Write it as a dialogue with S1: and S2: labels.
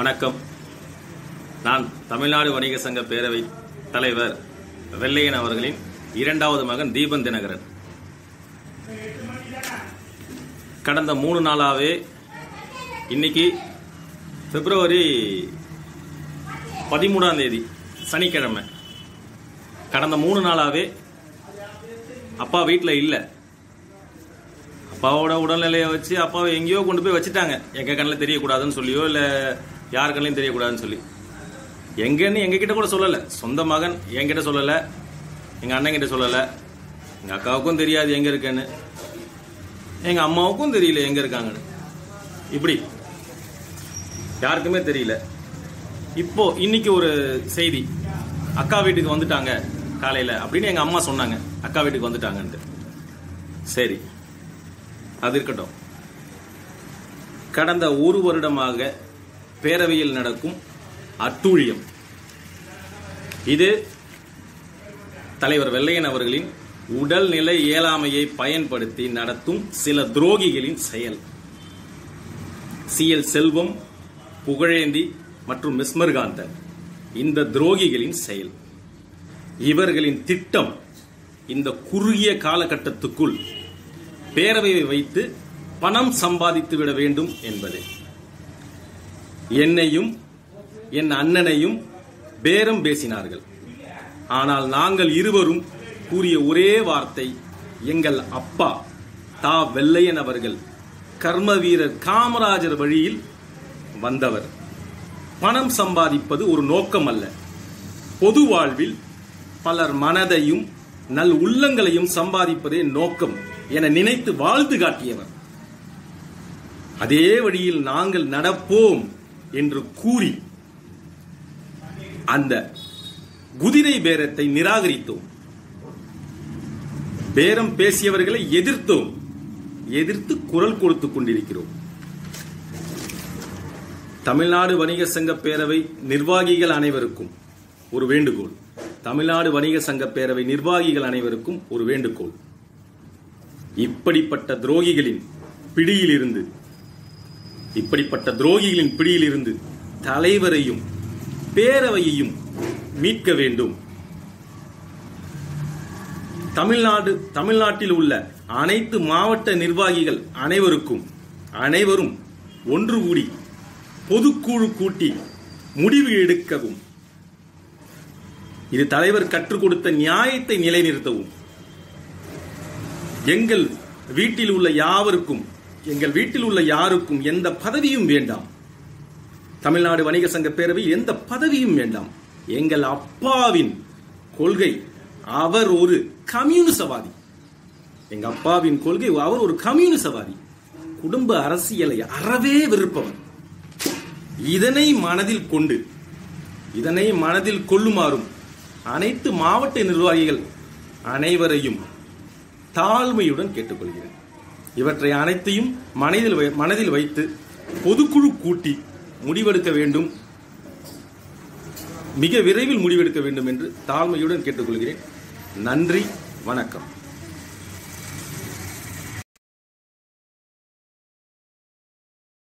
S1: வணக்கம் நான் தமிழ்நாடு வணிக சங்க பேரவை தலைவர் வெள்ளையன் அவர்களின் இரண்டாவது மகன் தீபன் தினகரன் கடந்த மூணு நாளாவே இன்னைக்கு பிப்ரவரி பதிமூணாம் தேதி சனிக்கிழமை கடந்த மூணு நாளாவே அப்பா வீட்டில் இல்லை அப்பாவோட உடல்நிலையை வச்சு அப்பாவை எங்கேயோ கொண்டு போய் வச்சுட்டாங்க எங்க கண்ணில் தெரியக்கூடாதுன்னு சொல்லியோ இல்லை யார் கண்ணிலையும் தெரியக்கூடாதுன்னு சொல்லி எங்கன்னு எங்ககிட்ட கூட சொல்லலை சொந்த மகன் என்கிட்ட சொல்லலை எங்கள் அண்ணன் கிட்ட சொல்லலை எங்கள் அக்காவுக்கும் தெரியாது எங்கே இருக்கேன்னு எங்கள் அம்மாவுக்கும் தெரியல எங்கே இருக்காங்கன்னு இப்படி யாருக்குமே தெரியல இப்போ இன்னைக்கு ஒரு செய்தி அக்கா வீட்டுக்கு வந்துட்டாங்க காலையில் அப்படின்னு எங்கள் அம்மா சொன்னாங்க அக்கா வீட்டுக்கு வந்துட்டாங்கன்ட்டு சரி அது இருக்கட்டும் கடந்த ஒரு வருடமாக பேரவையில் நடக்கும் அட்டூழியம் இது தலைவர் வெள்ளையன் அவர்களின் உடல்நிலை இயலாமையை பயன்படுத்தி நடத்தும் சில துரோகிகளின் செயல் சிஎல் செல்வம் புகழேந்தி மற்றும் மிஸ்மர்காந்தன் இந்த துரோகிகளின் செயல் இவர்களின் திட்டம் இந்த குறுகிய காலகட்டத்துக்குள் பேரவையை வைத்து பணம் சம்பாதித்து விட வேண்டும் என்பது என்னையும் என் அண்ணனையும் பேரம் பேசினார்கள் ஆனால் நாங்கள் இருவரும் கூறிய ஒரே வார்த்தை எங்கள் அப்பா தா வெள்ளையன் அவர்கள் கர்ம வீரர் காமராஜர் வழியில் வந்தவர் பணம் சம்பாதிப்பது ஒரு நோக்கம் அல்ல பொது வாழ்வில் பலர் மனதையும் நல் உள்ளங்களையும் சம்பாதிப்பதே நோக்கம் என நினைத்து வாழ்ந்து காட்டியவர் அதே வழியில் நாங்கள் நடப்போம் என்று கூறி அந்த குதிரை பேரத்தை நிராகரித்தோம் பேரம் பேசியவர்களை எதிர்த்தோம் எதிர்த்து குரல் கொடுத்துக் கொண்டிருக்கிறோம் தமிழ்நாடு வணிக சங்க பேரவை நிர்வாகிகள் அனைவருக்கும் ஒரு வேண்டுகோள் தமிழ்நாடு வணிக சங்க பேரவை நிர்வாகிகள் அனைவருக்கும் ஒரு வேண்டுகோள் இப்படிப்பட்ட துரோகிகளின் பிடியிலிருந்து இப்படிப்பட்ட துரோகிகளின் பிடியிலிருந்து தலைவரையும் பேரவையையும் மீட்க வேண்டும் தமிழ்நாடு தமிழ்நாட்டில் உள்ள அனைத்து மாவட்ட நிர்வாகிகள் அனைவருக்கும் அனைவரும் ஒன்று கூடி பொதுக்குழு கூட்டி முடிவு எடுக்கவும் இது தலைவர் கற்றுக் கொடுத்த நியாயத்தை நிலைநிறுத்தவும் எங்கள் வீட்டில் உள்ள யாவருக்கும் எங்கள் வீட்டில் உள்ள யாருக்கும் எந்த பதவியும் வேண்டாம் தமிழ்நாடு வணிக சங்க பேரவையில் எந்த பதவியும் வேண்டாம் எங்கள் அப்பாவின் கொள்கை அவர் ஒரு கம்யூனிசவாதி எங்க அப்பாவின் கொள்கை அவர் ஒரு கம்யூனிசவாதி குடும்ப அரசியலை அறவே வெறுப்பவர் இதனை மனதில் கொண்டு இதனை மனதில் கொள்ளுமாறும் அனைத்து மாவட்ட நிர்வாகிகள் அனைவரையும் தாழ்மையுடன் கேட்டுக்கொள்கிறேன் இவற்றை அனைத்தையும் மனதில் வை- மனதில் வைத்து பொதுக்குழு கூட்டி முடிவெடுக்க வேண்டும் மிக விரைவில் முடிவெடுக்க வேண்டும் என்று தாழ்மையுடன் கேட்டுக்கொள்கிறேன் நன்றி வணக்கம்